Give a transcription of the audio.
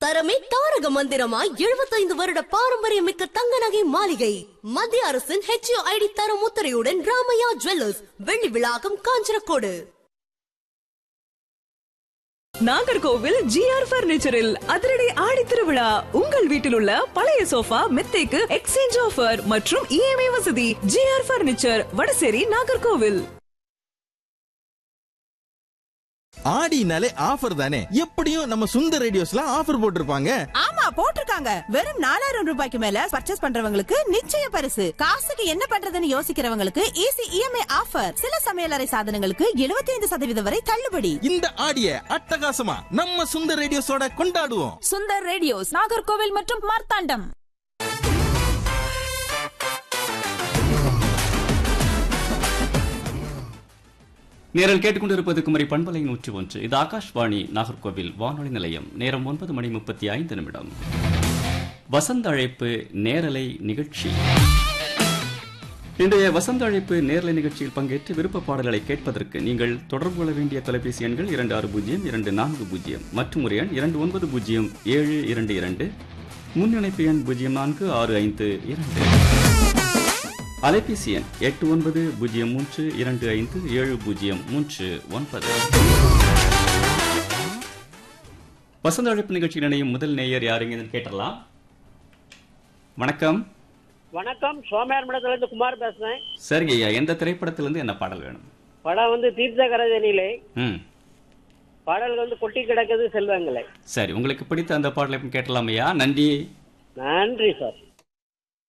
தரமே தாரக மந்திரமாய் எழுபத்தைந்து வருட பாரம்பரியமிக்க தங்க நகை மாளிகை மத்திய அரசின் ஹெச்ஐடி தரம் முத்திரையுடன் ராமையா ஜுவல்லர்ஸ் வெள்ளி விழாக்கம் காஞ்சனக்கோடு நாகர்கோவில் ஜிஆர் பர்னிச்சரில் அதிரடி ஆடி திருவிழா உங்கள் வீட்டில் உள்ள பழைய சோஃபா மெத்தைக்கு எக்ஸ்சேஞ்ச் ஆஃபர் மற்றும் இஎம்ஐ வசதி ஜிஆர் பர்னிச்சர் வடசேரி நாகர்கோவில் ஆடினாலே ஆஃபர் தானே எப்படியும் நம்ம சுந்தர் ரேடியோஸ்ல ஆஃபர் போட்டிருப்பாங்க ஆமா போட்டிருக்காங்க வெறும் நாலாயிரம் ரூபாய்க்கு மேல பர்ச்சேஸ் பண்றவங்களுக்கு நிச்சய பரிசு காசுக்கு என்ன பண்றதுன்னு யோசிக்கிறவங்களுக்கு ஈஸி இஎம்ஐ ஆஃபர் சில சமையலறை சாதனங்களுக்கு 75% சதவீதம் வரை தள்ளுபடி இந்த ஆடிய அட்டகாசமா நம்ம சுந்தர் ரேடியோஸோட கொண்டாடுவோம் சுந்தர் ரேடியோஸ் நாகர்கோவில் மற்றும் மார்த்தாண்டம் நேரில் கேட்டுக்கொண்டிருப்பது குமரி பண்பலை நூற்றி ஒன்று இது ஆகாஷ்வாணி நாகர்கோவில் வானொலி நிலையம் நேரம் ஒன்பது மணி முப்பத்தி ஐந்து நிமிடம் வசந்த அழைப்பு நேரலை நிகழ்ச்சி இன்றைய வசந்த அழைப்பு நேரலை நிகழ்ச்சியில் பங்கேற்று விருப்ப பாடல்களை கேட்பதற்கு நீங்கள் தொடர்பு கொள்ள வேண்டிய தொலைபேசி எண்கள் இரண்டு ஆறு பூஜ்ஜியம் இரண்டு நான்கு பூஜ்ஜியம் மற்றும் ஒரு எண் இரண்டு ஒன்பது பூஜ்ஜியம் ஏழு இரண்டு இரண்டு முன்னிணைப்பு எண் பூஜ்ஜியம் நான்கு ஆறு ஐந்து இரண்டு அலைபேசி எண் எட்டு ஒன்பது பூஜ்ஜியம் மூன்று இரண்டு ஐந்து ஏழு பூஜ்ஜியம் மூன்று ஒன்பது வசந்த அழைப்பு நிகழ்ச்சியில் இணையும் முதல் நேயர் யாருங்க கேட்டலாம் வணக்கம் வணக்கம் சோமயார் மடத்துல இருந்து குமார் பேசுறேன் சரிங்க ஐயா எந்த திரைப்படத்திலிருந்து என்ன பாடல் வேணும் படம் வந்து தீர்த்தகரதனிலே ம் பாடல் வந்து கொட்டி கிடக்குது செல்வங்களே சரி உங்களுக்கு பிடித்த அந்த பாடலை கேட்டலாம் ஐயா நன்றி நன்றி சார்